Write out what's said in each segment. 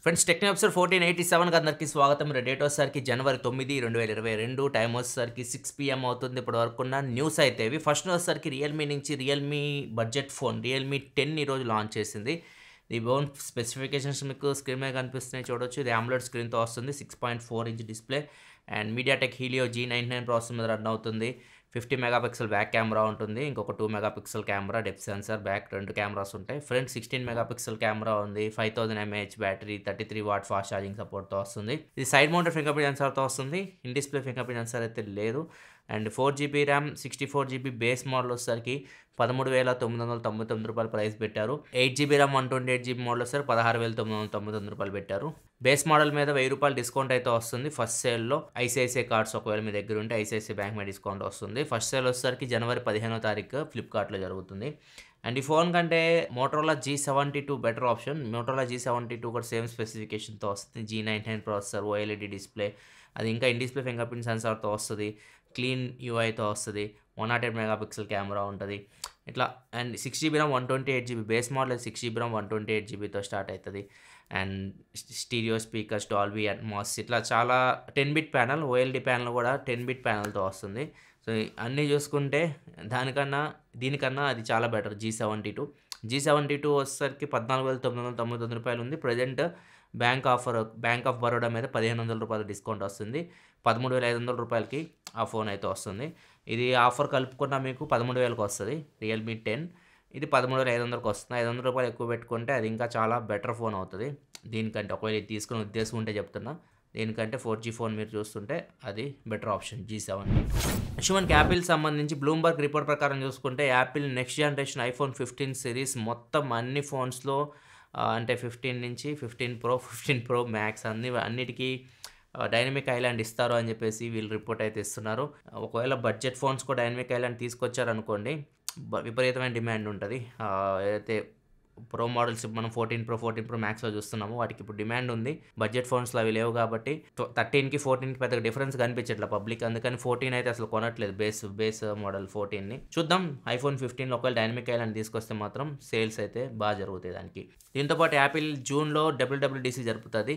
Friends technique episode fourteen eighty సెవెన్కి అందరికీ స్వాగతం డేట్ వచ్చేసరికి జనవరి తొమ్మిది రెండు వేల ఇరవై రెండు టైం వచ్చేసరికి సిక్స్ పిఎం అవుతుంది ఇప్పటి వరకు ఉన్న న్యూస్ అయితే ఇవి ఫస్ట్ వచ్చేసరికి రియల్మీ నుంచి Realme budget phone Realme ten ఈరోజు లాంచ్ చేసింది ఈ ఫోన్ స్పెసిఫికేషన్స్ మీకు స్క్రీన్ మీద కనిపిస్తున్నాయి చూడొచ్చు ఇది ఆమ్లెట్ స్క్రీన్తో వస్తుంది six point four inch display and MediaTek Helio G nine nine processor మీద రన్ అవుతుంది ఫిఫ్టీ మెగాపిక్సెల్ బ్యాక్ కెమెరా ఉంటుంది ఇంకొక two megapixel camera depth sensor back రెండు కెమెరాస్ ఉంటాయి ఫ్రంట్ సిక్స్టీన్ మెగాపిక్సెల్ కెమెరా ఉంది five thousand mAh battery thirty three watt fast charging సపోర్ట్తో వస్తుంది ఇది సైడ్ మౌంటెడ్ ఫింగర్ ప్రింట్ సెన్సార్తో వస్తుంది in display fingerprint sensor అయితే లేదు and four GB RAM sixty four GB base model వచ్చేసరికి పదమూడు వేల తొమ్మిది వందల తొంభై తొమ్మిది రూపాయలు ప్రైస్ పెట్టారు eight GB RAM one twenty eight GB model వస్తారు పదహారు వేల తొమ్మిది వందల తొంభై తొమ్మిది రూపాయలు పెట్టారు బేస్ మోడల్ మీద వెయ్యి రూపాయలు డిస్కౌంట్ అయితే వస్తుంది ఫస్ట్ సేల్లో ఐసిఐసిఐ కార్డ్స్ ఒకవేళ మీ దగ్గర ఉంటే ఐసిఐసిఐ బ్యాంక్ మీద డిస్కౌంట్ వస్తుంది ఫస్ట్ సేల్ వచ్చేసరికి జనవరి పదిహేనో తారీఖు ఫ్లిప్కార్ట్లో జరుగుతుంది అండ్ ఈ ఫోన్ కంటే Motorola G seventy two better option Motorola G seventy two కూడా సేమ్ స్పెసిఫికేషన్తో వస్తుంది G nine nine processor OLED display అది ఇంకా ఇన్ డిస్ప్లే ఫింగర్ ప్రింట్ సెన్సార్తో వస్తుంది క్లీన్ యూఐతో వస్తుంది one not eight megapixel camera ఉంటుంది ఇట్లా and six GB RAM one twenty eight GB base model six GB RAM one twenty eight జీబీతో start అవుతుంది and stereo speakers Dolby Atmos ఇట్లా చాలా ten bit panel OLED panel కూడా ten bit ప్యానల్తో వస్తుంది so అన్నీ చూసుకుంటే దానికన్నా దీనికన్నా అది చాలా better G seventy two G seventy two వచ్చేసరికి పద్నాలుగు వేల తొమ్మిది వందల తొంభై తొమ్మిది రూపాయలు ఉంది present bank offer bank of Baroda మీద పదిహేను వందల రూపాయలు డిస్కౌంట్ వస్తుంది పదమూడు వేల ఐదు వందల రూపాయలకి ఆ ఫోన్ అయితే వస్తుంది ఇది ఆఫర్ కలుపుకున్న మీకు పదమూడు వేలకు వస్తుంది రియల్మీ టెన్ ఇది పదమూడు వేల ఐదు వందలకు వస్తుంది ఐదు వందల రూపాయలు ఎక్కువ పెట్టుకుంటే అది ఇంకా చాలా బెటర్ ఫోన్ అవుతుంది దీనికంటే ఒకవేళ ఇది తీసుకునే ఉద్దేశం ఉంటే చెప్తున్నా దీనికంటే ఫోర్ జీ ఫోన్ మీరు చూస్తుంటే అది బెటర్ ఆప్షన్ జీ సెవెన్ మనకి యాపిల్ సంబంధించి బ్లూంబర్గ్ రిపోర్ట్ ప్రకారం చూసుకుంటే Apple next generation iPhone fifteen series మొత్తం అన్ని ఫోన్స్లో అంటే ఫిఫ్టీన్ నుంచి fifteen pro fifteen pro max అన్ని అన్నిటికీ డైనమిక్ ఐలాండ్ ఇస్తారు అని చెప్పేసి వీళ్ళు రిపోర్ట్ అయితే ఇస్తున్నారు ఒకవేళ బడ్జెట్ ఫోన్స్ కూడా డైనమిక్ ఐలాండ్ తీసుకొచ్చారనుకోండి విపరీతమైన డిమాండ్ ఉంటుంది ఏదైతే ప్రో మోడల్స్ మనం ఫోర్టీన్ ప్రో ఫోర్టీన్ ప్రో మ్యాక్స్లో చూస్తున్నాము వాటికి ఇప్పుడు డిమాండ్ ఉంది బడ్జెట్ ఫోన్స్లో అవి లేవు కాబట్టి థర్టీన్కి ఫోర్టీన్కి పెద్దగా డిఫరెన్స్ కనిపించట్లే పబ్లిక్ అందుకని ఫోర్టీన్ అయితే అసలు కొనట్లేదు బేస్ బేస్ మోడల్ ఫోర్టీన్ని చూద్దాం ఐఫోన్ ఫిఫ్టీన్లో ఒకవేళ డైనమిక్ ఐలాండ్ తీసుకొస్తే మాత్రం సేల్స్ అయితే బాగా జరుగుతాయి దానికి దీంతోపాటు యాపిల్ జూన్లో డబ్ల్యూడబ్ల్యూడిసి జరుపుతుంది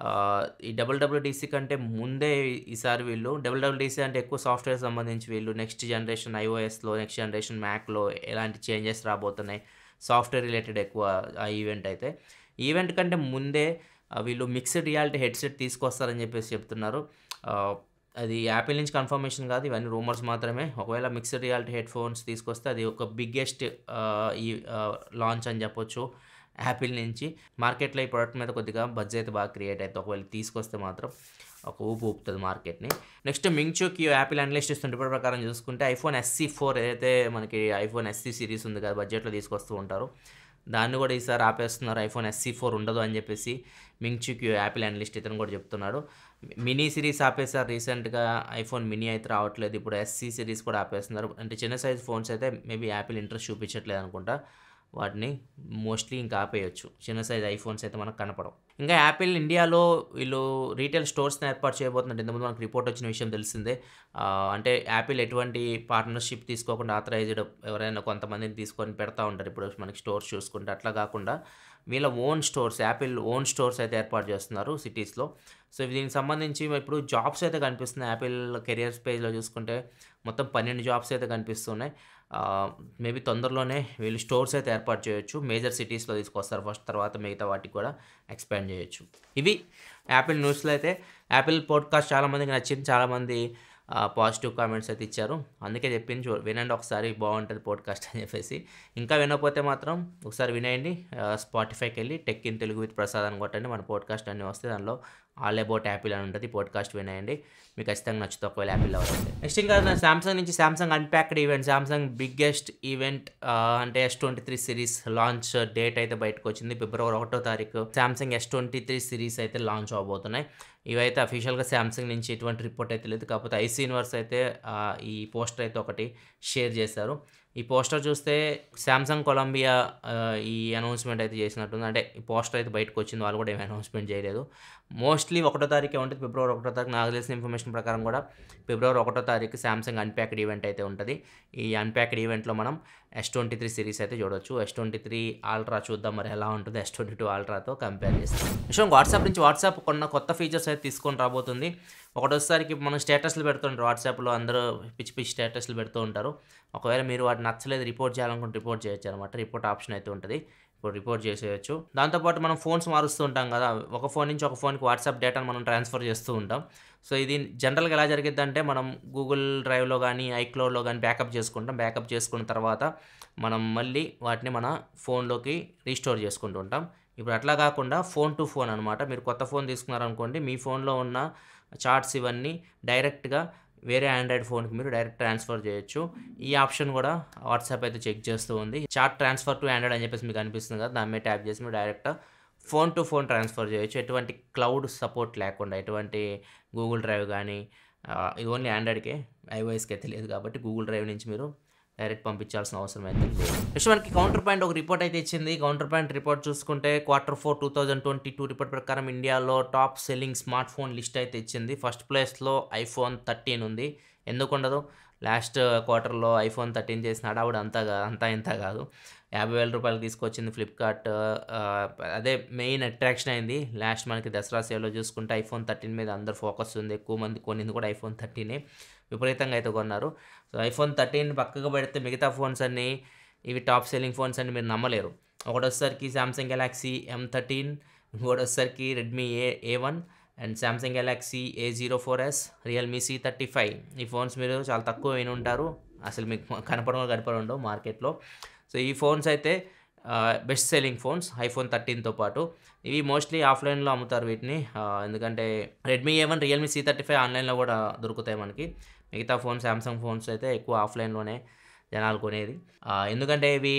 ఈ డబ్ల్యూడబ్ల్యూడిసి కంటే ముందే ఈసారి వీళ్ళు డబ్ల్యూడబ్ల్యూడిసి అంటే ఎక్కువ సాఫ్ట్వేర్ సంబంధించి వీళ్ళు నెక్స్ట్ జనరేషన్ ఐఓఎస్లో నెక్స్ట్ జనరేషన్ మ్యాక్లో ఎలాంటి చేంజెస్ రాబోతున్నాయి సాఫ్ట్వేర్ రిలేటెడ్ ఎక్కువ ఆ ఈవెంట్ అయితే ఈవెంట్ కంటే ముందే వీళ్ళు మిక్స్డ్ రియాలిటీ హెడ్సెట్ తీసుకొస్తారని చెప్పేసి చెప్తున్నారు అది యాపిల్ నుంచి కన్ఫర్మేషన్ కాదు ఇవన్నీ రూమర్స్ మాత్రమే ఒకవేళ మిక్స్డ్ రియాలిటీ హెడ్ ఫోన్స్ తీసుకొస్తే అది ఒక బిగ్గెస్ట్ ఈ లాంచ్ అని చెప్పొచ్చు యాపిల్ నుంచి మార్కెట్లో ఈ ప్రోడక్ట్ మీద కొద్దిగా బడ్జ్ అయితే బాగా క్రియేట్ అవుతుంది ఒకవేళ తీసుకొస్తే మాత్రం ఒక ఊపు ఊపుతుంది మార్కెట్ని నెక్స్ట్ మింగ్చూకి యాపిల్ అనలిస్ట్ ఇస్తున్న రిపోర్ట్ ప్రకారం చూసుకుంటే ఐఫోన్ ఎస్సీ ఫోర్ ఏదైతే మనకి ఐఫోన్ ఎస్సీ సిరీస్ ఉంది కదా బడ్జెట్లో తీసుకొస్తూ ఉంటారు దాన్ని కూడా ఈసారి ఆపేస్తున్నారు ఐఫోన్ ఎస్సీ ఫోర్ ఉండదు అని చెప్పేసి మింగ్చూకి యాపిల్ అనలిస్ట్ ఇతను కూడా చెప్తున్నాడు మినీ సిరీస్ ఆపేసారు రీసెంట్గా ఐఫోన్ మినీ అయితే రావట్లేదు ఇప్పుడు ఎస్సీ సిరీస్ కూడా ఆపేస్తున్నారు అంటే చిన్న సైజ్ ఫోన్స్ అయితే మేబీ యాపిల్ ఇంట్రెస్ట్ చూపించట్లేదు అనుకుంటా వాటిని మోస్ట్లీ ఇంకా ఆపేయచ్చు చిన్న సైజ్ ఐఫోన్స్ అయితే మనకు కనపడవు ఇంకా యాపిల్ ఇండియాలో వీళ్ళు రీటైల్ స్టోర్స్ని ఏర్పాటు చేయబోతున్నట్టు ఇంతకుముందు మనకు రిపోర్ట్ వచ్చిన విషయం తెలిసిందే అంటే యాపిల్ ఎటువంటి పార్ట్నర్షిప్ తీసుకోకుండా ఆథరైజ్డ్ ఎవరైనా కొంతమందిని తీసుకొని పెడతా ఉంటారు ఇప్పుడు మనకి స్టోర్స్ చూసుకుంటే అట్లా కాకుండా వీళ్ళ own stores Apple own stores అయితే ఏర్పాటు చేస్తున్నారు సిటీస్లో సో దీనికి సంబంధించి ఇప్పుడు జాబ్స్ అయితే కనిపిస్తున్నాయి యాపిల్ కెరియర్స్ పేజ్లో చూసుకుంటే మొత్తం పన్నెండు జాబ్స్ అయితే కనిపిస్తున్నాయి మేబీ తొందరలోనే వీళ్ళు స్టోర్స్ అయితే ఏర్పాటు చేయొచ్చు మేజర్ సిటీస్లో తీసుకొస్తారు ఫస్ట్ తర్వాత మిగతా వాటికి కూడా ఎక్స్పాండ్ చేయొచ్చు ఇవి యాపిల్ న్యూస్లో అయితే యాపిల్ పాడ్కాస్ట్ చాలామందికి నచ్చింది చాలామంది పాజిటివ్ కామెంట్స్ అయితే ఇచ్చారు అందుకే చెప్పింది చూ వినండి ఒకసారి బాగుంటుంది పాడ్కాస్ట్ అని చెప్పేసి ఇంకా వినకపోతే మాత్రం ఒకసారి వినేయండి స్పాటిఫైకి వెళ్ళి tech in Telugu with Prasad అని కొట్టండి మన పాడ్కాస్ట్ అన్నీ వస్తే దానిలో ఆల్ అబౌట్ యాపిల్ అని ఉంటుంది పాడ్కాస్ట్ వినేయండి మీకు ఖచ్చితంగా నచ్చుతుంది ఒకవేళ యాపిల్ అవ్వాలి నెక్స్ట్ ఇంకా శాంసంగ్ నుంచి Samsung unpacked event Samsung biggest event అంటే S twenty three series launch date అయితే బయటకు వచ్చింది ఫిబ్రవరి ఒకటో తారీఖు Samsung S twenty three series అయితే లాంచ్ అవబోతున్నాయి ఇవైతే అఫీషియల్గా శాంసంగ్ నుంచి ఎటువంటి రిపోర్ట్ అయితే లేదు కాకపోతే ఐసీ యూనివర్స్ అయితే ఈ పోస్టర్ అయితే ఒకటి షేర్ చేశారు ఈ పోస్టర్ చూస్తే శాంసంగ్ కొలంబియా ఆ, ఈ అనౌన్స్మెంట్ అయితే చేసినట్టుంది అంటే ఈ పోస్టర్ అయితే బయటకు వచ్చింది వాళ్ళు కూడా ఏమి అనౌన్స్మెంట్ చేయలేదు మోస్ట్లీ ఒకటో తారీఖే ఉంటుంది ఫిబ్రవరి ఒకటో తారీఖు నాకు తెలిసిన ఇన్ఫర్మేషన్ ప్రకారం కూడా ఫిబ్రవరి ఒకటో తారీఖు శాంసంగ్ అన్ప్యాక్డ్ ఈవెంట్ అయితే ఉంటుంది ఈ అన్ప్యాక్డ్ ఈవెంట్లో మనం ఎస్ ట్వంటీ త్రీ సిరీస్ అయితే చూడొచ్చు ఎస్ ట్వంటీ త్రీ ఆల్ట్రా చూద్దాం మరి ఎలా ఉంటుంది ఎస్ ట్వంటీ టూ ఆల్ట్రాతో కంపేర్ చేస్తాం విషయం వాట్సాప్ నుంచి వాట్సాప్ కొన్న కొత్త ఫీచర్స్ అయితే తీసుకొని రాబోతుంది ఒకటోసారికి మనం స్టేటస్లు పెడుతుంటారు వాట్సాప్లో అందరూ పిచ్చి పిచ్చి స్టేటస్లు పెడుతూ ఉంటారు ఒకవేళ మీరు వాటి నచ్చలేదు రిపోర్ట్ చేయాలనుకుంటే రిపోర్ట్ చేయొచ్చు అనమాట రిపోర్ట్ ఆప్షన్ అయితే ఉంటుంది ఇప్పుడు రిపోర్ట్ చేసేయచ్చు దాంతోపాటు మనం ఫోన్స్ మారుస్తూ ఉంటాం కదా ఒక ఫోన్ నుంచి ఒక ఫోన్కి వాట్సాప్ డేటాను మనం ట్రాన్స్ఫర్ చేస్తూ ఉంటాం సో ఇది జనరల్గా ఎలా జరిగిద్ది అంటే మనం గూగుల్ డ్రైవ్లో కానీ ఐక్లౌడ్లో కానీ బ్యాకప్ చేసుకుంటాం బ్యాకప్ చేసుకున్న తర్వాత మనం మళ్ళీ వాటిని మన ఫోన్లోకి రీస్టోర్ చేసుకుంటూ ఉంటాం ఇప్పుడు అట్లా కాకుండా ఫోన్ టు ఫోన్ అనమాట మీరు కొత్త ఫోన్ తీసుకున్నారనుకోండి మీ ఫోన్లో ఉన్న చార్ట్స్ ఇవన్నీ డైరెక్ట్గా వేరే ఆండ్రాయిడ్ ఫోన్కి మీరు డైరెక్ట్ ట్రాన్స్ఫర్ చేయొచ్చు ఈ ఆప్షన్ కూడా వాట్సాప్ అయితే చెక్ చేస్తూ ఉంది చార్ట్ ట్రాన్స్ఫర్ టు ఆండ్రాయిడ్ అని చెప్పేసి మీకు అనిపిస్తుంది కదా దాని మీద ట్యాప్ చేసి మీరు direct phone to phone transfer చేయొచ్చు ఎటువంటి క్లౌడ్ సపోర్ట్ లేకుండా ఎటువంటి గూగుల్ డ్రైవ్ కానీ ఆ, ఇది ఓన్లీ ఆండ్రాయిడ్కే ఐఓఎస్కి అయితే లేదు కాబట్టి గూగుల్ డ్రైవ్ నుంచి మీరు డైరెక్ట్ పంపించాల్సిన అవసరం అయితే లేదు నెక్స్ట్ మనకి కౌంటర్ పాయింట్ ఒక రిపోర్ట్ అయితే ఇచ్చింది కౌంటర్ పాయింట్ రిపోర్ట్ చూసుకుంటే quarter four two thousand twenty two report ప్రకారం ఇండియాలో top selling smartphone list అయితే ఇచ్చింది ఫస్ట్ ప్లేస్లో ఐఫోన్ థర్టీన్ ఉంది ఎందుకు ఉండదు లాస్ట్ క్వార్టర్లో ఐఫోన్ థర్టీన్ చేసిన హడావుడు అంతా కా- అంతా ఇంత కాదు యాభై వేల రూపాయలు తీసుకొచ్చింది ఫ్లిప్కార్ట్ ఆ, అదే మెయిన్ అట్రాక్షన్ అయింది లాస్ట్ మనకి దసరా సేల్లో చూసుకుంటే ఐఫోన్ థర్టీన్ మీద అందరు ఫోకస్ ఉంది ఎక్కువ మంది కొనింది కూడా ఐఫోన్ థర్టీనే విపరీతంగా అయితే కొన్నారు సో ఐఫోన్ థర్టీన్ పక్కకు పెడితే మిగతా ఫోన్స్ అన్నీ ఇవి టాప్ సెల్లింగ్ ఫోన్స్ అని మీరు నమ్మలేరు ఒకటోసరికి సామ్సంగ్ గెలాక్సీ ఎం థర్టీన్ ఇంకోటోసరికి Redmi A A one and Samsung Galaxy A zero four S Realme C thirty five ఈ ఫోన్స్ మీరు చాలా తక్కువ విని ఉంటారు అసలు మీకు కనపడడం కనపడి ఉండవు మార్కెట్లో సో ఈ ఫోన్స్ అయితే బెస్ట్ సెల్లింగ్ ఫోన్స్ ఐఫోన్ థర్టీన్తో పాటు ఇవి మోస్ట్లీ ఆఫ్లైన్లో అమ్ముతారు వీటిని ఆ, ఎందుకంటే Redmi A one Realme C thirty five ఆన్లైన్లో కూడా దొరుకుతాయి మనకి మిగతా ఫోన్స్ శాంసంగ్ ఫోన్స్ అయితే ఎక్కువ ఆఫ్లైన్లోనే జనాలు కొనేది ఆ, ఎందుకంటే ఇవి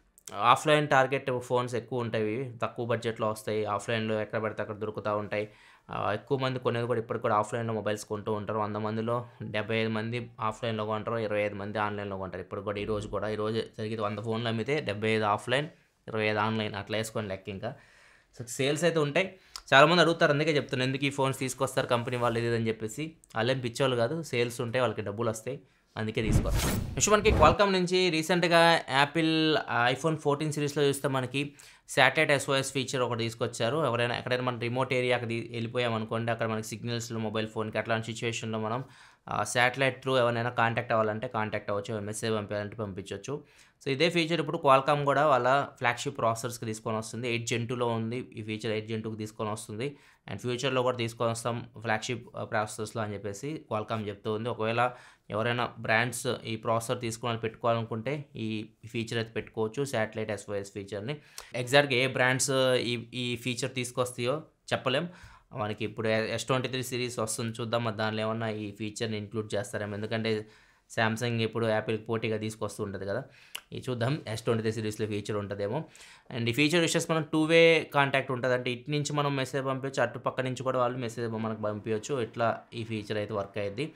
ఆఫ్లైన్ టార్గెట్ ఫోన్స్ ఎక్కువ ఉంటాయి ఇవి. తక్కువ బడ్జెట్లో వస్తాయి ఆఫ్లైన్లో ఎక్కడ పడితే అక్కడ దొరుకుతూ ఉంటాయి ఆ, ఎక్కువ మంది కొనేది కూడా ఇప్పటికి కూడా ఆఫ్లైన్లో మొబైల్స్ కొంటూ ఉంటారు వంద మందిలో డెబ్బై ఐదు మంది ఆఫ్లైన్లో కొంటారు ఇరవై ఐదు మంది ఆన్లైన్లో కొంటారు ఇప్పుడు కూడా ఈ రోజు కూడా ఈ రోజు జరిగితే వంద ఫోన్లు అమ్మితే డెబ్బై ఐదు ఆఫ్లైన్ ఇరవై ఐదు ఆన్లైన్ అట్లా వేసుకొని లెక్క ఇంకా సో సేల్స్ అయితే ఉంటాయి చాలామంది అడుగుతారు అందుకే చెప్తున్నాను ఎందుకు ఈ ఫోన్స్ తీసుకొస్తారు కంపెనీ వాళ్ళు ఇది ఇది అని చెప్పేసి వాళ్ళేం పిచ్చోళ్ళు కాదు సేల్స్ ఉంటాయి వాళ్ళకి డబ్బులు వస్తాయి అందుకే తీసుకోవాలి నెక్స్ట్ మనకి క్వాల్కామ్ నుంచి రీసెంట్గా యాపిల్ ఐఫోన్ ఫోర్టీన్ సిరీస్లో చూస్తే మనకి శాటిలైట్ ఎస్ఓఎస్ ఫీచర్ ఒకటి తీసుకొచ్చారు ఎవరైనా ఎక్కడైనా మనం రిమోట్ ఏరియాకి తీ- వెళ్ళిపోయాం అనుకోండి అక్కడ మనకి సిగ్నల్స్లో మొబైల్ ఫోన్కి అట్లాంటి సిచ్యువేషన్లో మనం శాటిలైట్ త్రూ ఎవరైనా కాంటాక్ట్ అవ్వాలంటే కాంటాక్ట్ అవ్వచ్చు మెసేజ్ పంపించాలంటే పంపించవచ్చు సో ఇదే ఫీచర్ ఇప్పుడు క్వాల్కామ్ కూడా వాళ్ళ ఫ్లాగ్షిప్ ప్రాసెసర్స్కి తీసుకొని వస్తుంది ఎయిట్ జెన్ టూలో ఉంది ఈ ఫీచర్ ఎయిట్ జెన్ టూకి తీసుకొని వస్తుంది అండ్ ఫ్యూచర్లో కూడా తీసుకొని వస్తాం ఫ్లాగ్షిప్ ప్రాసెసర్స్లో అని చెప్పేసి క్వాల్కామ్ చెప్తూ ఉంది ఒకవేళ ఎవరైనా బ్రాండ్స్ ఈ ప్రాసెసర్ తీసుకుని పెట్టుకోవాలనుకుంటే ఈ ఫీచర్ అయితే పెట్టుకోవచ్చు శాటిలైట్ ఎస్ఓఎస్ ఫీచర్ని ఎగ్జాక్ట్గా ఏ బ్రాండ్స్ ఈ ఈ ఫీచర్ తీసుకొస్తాయో చెప్పలేం మనకి ఇప్పుడు ఎస్ ట్వంటీ త్రీ సిరీస్ వస్తుంది చూద్దాం మరి దానిలో ఏమన్నా ఈ ఫీచర్ని ఇంక్లూడ్ చేస్తారేమో ఎందుకంటే శాంసంగ్ ఇప్పుడు యాపిల్కి పోటీగా తీసుకొస్తూ ఉంటుంది కదా ఈ చూద్దాం ఎస్ ట్వంటీ త్రీ సిరీస్లో ఫీచర్ ఉంటుందేమో అండ్ ఈ ఫీచర్ విషయస్ మనం టూ వే కాంటాక్ట్ ఉంటుంది అంటే ఇటు నుంచి మనం మెసేజ్ పంపించవచ్చు అటు పక్క నుంచి కూడా వాళ్ళు మెసేజ్ మనకు పంపించవచ్చు ఇట్లా ఈ ఫీచర్ అయితే వర్క్ అయ్యింది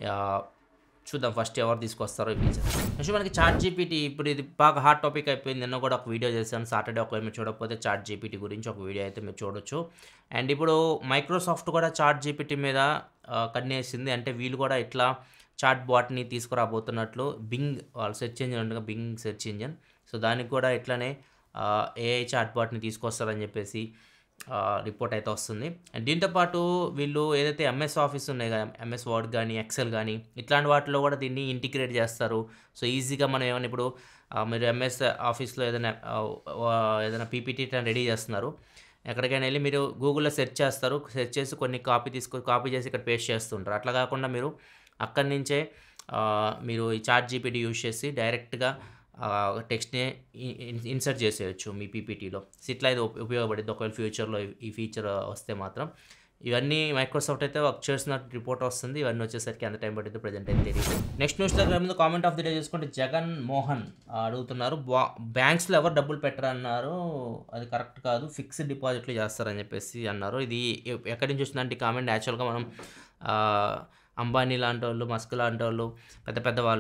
చూద్దాం ఫస్ట్ ఎవరు తీసుకొస్తారో ఈ ఫీచర్ నెక్స్ట్ మనకి చాట్ జీపీటీ ఇప్పుడు ఇది బాగా హాట్ టాపిక్ అయిపోయింది నిన్న కూడా ఒక వీడియో చేశాను సాటర్డే ఒకవేళ మీరు చూడకపోతే చాట్ జీపీటీ గురించి ఒక వీడియో అయితే మీరు చూడొచ్చు అండ్ ఇప్పుడు మైక్రోసాఫ్ట్ కూడా చాట్ జీపీటీ మీద ఆ, కన్నేసింది అంటే వీళ్ళు కూడా ఇట్లా చాట్ బాట్ని తీసుకురాబోతున్నట్లు బింగ్ వాళ్ళు సెర్చ్ ఇంజిన్ ఉండగా బింగ్ సెర్చ్ ఇంజిన్ సో దానికి కూడా ఇట్లానే ఏఐ చాట్ బాట్ని తీసుకొస్తారని చెప్పేసి రిపోర్ట్ అయితే వస్తుంది అండ్ దీంతోపాటు వీళ్ళు ఏదైతే ఎంఎస్ ఆఫీస్ ఉన్నాయి కదా ఎంఎస్ వర్డ్ కానీ ఎక్సెల్ కానీ ఇట్లాంటి వాటిలో కూడా దీన్ని ఇంటిగ్రేట్ చేస్తారు సో ఈజీగా మనం ఏమైనా ఇప్పుడు ఆ, మీరు ఎంఎస్ ఆఫీస్లో ఏదైనా ఆ, ఆ, ఏదైనా పీపీటీ రెడీ చేస్తున్నారు ఎక్కడికైనా వెళ్ళి మీరు గూగుల్లో సెర్చ్ చేస్తారు సెర్చ్ చేసి కొన్ని కాపీ తీసుకొని కాపీ చేసి ఇక్కడ పేస్ట్ చేస్తుంటారు అట్లా కాకుండా మీరు అక్కడి నుంచే ఆ, మీరు ఈ చాట్ జీపీటీ యూజ్ చేసి డైరెక్ట్గా టెక్స్ట్ని ఇన్సర్ట్ చేసేయచ్చు మీ పీపీటీలో ఇట్లా ఇది ఉప- ఉపయోగపడుతుంది ఒకవేళ ఫ్యూచర్లో ఈ- ఈ ఫీచర్ వస్తే మాత్రం ఇవన్నీ మైక్రోసాఫ్ట్ అయితే వర్క్ చేసిన రిపోర్ట్ వస్తుంది ఇవన్నీ వచ్చేసరికి ఎంత టైం పడుతుంది ప్రజెంట్ అయితే తెలియదు నెక్స్ట్ న్యూస్లో ముందు కామెంట్ ఆఫ్ ది డే చూసుకుంటే జగన్ మోహన్ ఆ, అడుగుతున్నారు బ్యాంక్స్లో ఎవరు డబ్బులు పెట్టరన్నారు అది కరెక్ట్ కాదు ఫిక్స్డ్ డిపాజిట్లు చేస్తారని చెప్పేసి అన్నారు ఇది ఎ- ఎక్కడి నుంచి వచ్చిందంటే ఈ కామెంట్ యాక్చువల్గా మనం ఆ, అంబానీ లాంటి వాళ్ళు మస్క్ లాంటి వాళ్ళు పెద్ద పెద్ద వాళ్ళు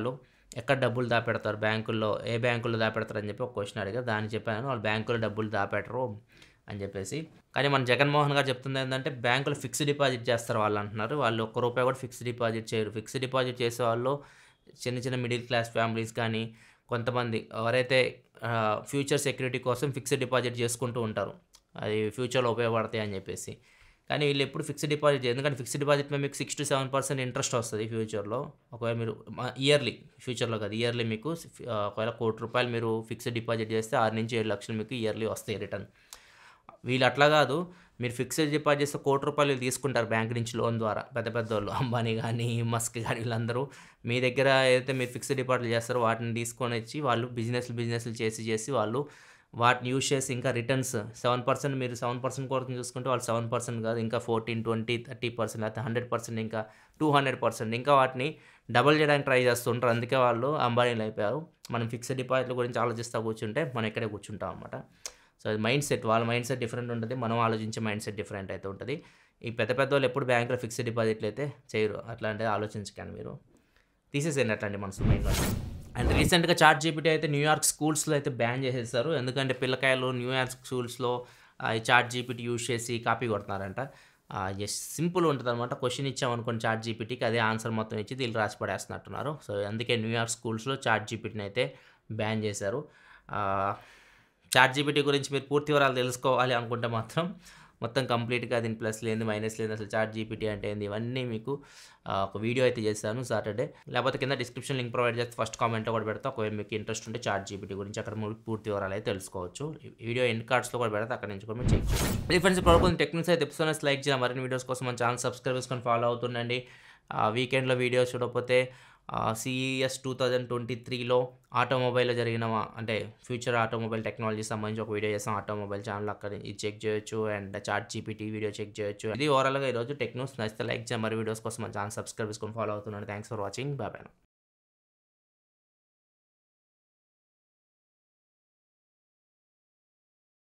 ఎక్కడ డబ్బులు దాపెడతారు బ్యాంకుల్లో ఏ బ్యాంకుల్లో దాపెడతారు అని చెప్పి ఒక క్వశ్చన్ అడిగారు దాన్ని చెప్పాను వాళ్ళు బ్యాంకులో డబ్బులు దాపెట్టరు అని చెప్పేసి కానీ మన జగన్మోహన్ గారు చెప్తుంది ఏంటంటే బ్యాంకులో ఫిక్స్డ్ డిపాజిట్ చేస్తారు వాళ్ళు అంటున్నారు వాళ్ళు ఒక్క రూపాయి కూడా ఫిక్స్డ్ డిపాజిట్ చేయరు ఫిక్స్డ్ డిపాజిట్ చేసే వాళ్ళు చిన్న చిన్న మిడిల్ క్లాస్ ఫ్యామిలీస్ కానీ కొంతమంది ఎవరైతే ఫ్యూచర్ సెక్యూరిటీ కోసం ఫిక్స్డ్ డిపాజిట్ చేసుకుంటూ ఉంటారు అది ఫ్యూచర్లో ఉపయోగపడతాయి అని చెప్పేసి కానీ వీళ్ళు ఎప్పుడు ఫిక్స్డ్ డిపాజిట్ చేయరు ఎందుకంటే ఫిక్స్డ్ డిపాజిట్ మీద మీకు six to seven percent interest వస్తుంది ఫ్యూచర్లో ఒకవేళ మీరు ఇయర్లీ ఫ్యూచర్లో కాదు ఇయర్లీ మీకు ఆ, ఒకవేళ కోటి రూపాయలు మీరు ఫిక్స్డ్ డిపాజిట్ చేస్తే ఆరు నుంచి ఏడు లక్షలు మీకు ఇయర్లీ వస్తాయి రిటర్న్ వీళ్ళు అట్లా కాదు మీరు ఫిక్స్డ్ డిపాజిట్ చేస్తే కోటి రూపాయలు వీళ్ళు తీసుకుంటారు బ్యాంక్ నుంచి లోన్ ద్వారా పెద్ద పెద్ద వాళ్ళు అంబానీ కానీ మస్క్ కానీ వీళ్ళందరూ మీ దగ్గర ఏదైతే మీరు ఫిక్స్డ్ డిపాజిట్ చేస్తారో వాటిని తీసుకొని వచ్చి వాళ్ళు బిజినెస్లు బిజినెస్లు చేసి చేసి వాళ్ళు వాటిని యూజ్ చేసి ఇంకా రిటర్న్స్ సెవెన్ పర్సెంట్ మీరు సెవెన్ పర్సెంట్ కోసం చూసుకుంటే వాళ్ళు సెవెన్ పర్సెంట్ కాదు ఇంకా ఫోర్టీన్ ట్వంటీ థర్టీ పర్సెంట్ లేకపోతే హండ్రెడ్ పర్సెంట్ ఇంకా టూ హండ్రెడ్ పర్సెంట్ ఇంకా వాటిని డబుల్ చేయడానికి ట్రై చేస్తుంటారు అందుకే వాళ్ళు అంబానీలు అయిపోయారు మనం ఫిక్స్డ్ డిపాజిట్ల గురించి ఆలోచిస్తూ కూర్చుంటే మనం ఇక్కడే కూర్చుంటాం అనమాట సో అది మైండ్ సెట్ వాళ్ళ మైండ్ సెట్ డిఫరెంట్ ఉంటుంది మనం ఆలోచించే మైండ్ సెట్ డిఫరెంట్ అయితే ఉంటుంది ఈ పెద్ద పెద్ద వాళ్ళు ఎప్పుడు బ్యాంకులో ఫిక్స్డ్ డిపాజిట్లు అయితే చేయరు అట్లాంటిది ఆలోచించకండి మీరు తీసేసేయండి అట్లాంటి మనసు మైండ్లో అండ్ రీసెంట్గా చార్ట్ జీపీటీ అయితే న్యూయార్క్ స్కూల్స్లో అయితే బ్యాన్ చేసేస్తారు ఎందుకంటే పిల్లకాయలు న్యూయార్క్ స్కూల్స్లో ఈ చార్ట్ జీపీటీ యూజ్ చేసి కాపీ కొడుతున్నారంట జస్ట్ సింపుల్ ఉంటుంది అనమాట క్వశ్చన్ ఇచ్చామనుకోండి చార్ట్ జీపీటీకి అదే ఆన్సర్ మొత్తం ఇచ్చి వీళ్ళు రాసి పడేస్తున్నట్టున్నారు సో అందుకే న్యూయార్క్ స్కూల్స్లో చార్ట్ జీపీటీని అయితే బ్యాన్ చేశారు చార్ట్ జీపీటీ గురించి మీరు పూర్తి వివరాలు తెలుసుకోవాలి అనుకుంటే మాత్రం మొత్తం కంప్లీట్గా దీని ప్లస్ లేని మైనస్ లేదు అసలు చార్ట్ జీపీటీ అంటే ఏంది ఇవన్నీ మీకు ఆ, ఒక వీడియో అయితే చేశాను సాటర్డే లేకపోతే కింద డిస్క్రిప్షన్ లింక్ ప్రొవైడ్ చేస్తే ఫస్ట్ కామెంట్లో కూడా పెడతా ఒకవేళ మీకు ఇంట్రెస్ట్ ఉంటే చార్ట్ జీపీటీ గురించి అక్కడ మీరు పూర్తి వివరాలు అయితే తెలుసుకోవచ్చు ఈ వీడియో ఎండ్ కార్డ్స్లో కూడా పెడితే అక్కడ నుంచి కూడా మీరు చెక్ చేయొచ్చు ఇది ఫ్రెండ్స్ ఇప్పుడు టెక్నిక్స్ అయితే ఎపిసోడ్స్ లైక్ చేయాలి మరిన్ని వీడియోస్ కోసం మన ఛానల్ సబ్స్క్రైబ్ చేసుకొని ఫాలో అవుతుండండి వీకెండ్లో వీడియోస్ చూడకపోతే సిఈఎస్ టూ థౌజండ్ ట్వంటీ త్రీలో ఆటోమొబైల్లో జరిగిన మా- అంటే ఫ్యూచర్ ఆటోమొబైల్ టెక్నాలజీ సంబంధించి ఒక వీడియో చేస్తాం ఆటోమొబైల్ ఛానల్ అక్కడ ఇది చెక్ చేయొచ్చు and ChatGPT video check చేయొచ్చు ఇది ఓవరాల్గా ఈరోజు టెక్నోస్ నచ్చితే లైక్ చేయ మరి వీడియోస్ కోసం మన ఛానల్ సబ్స్క్రైబ్ చేసుకొని ఫాలో అవుతున్నాను థ్యాంక్స్ ఫర్ వాచింగ్ బాయ్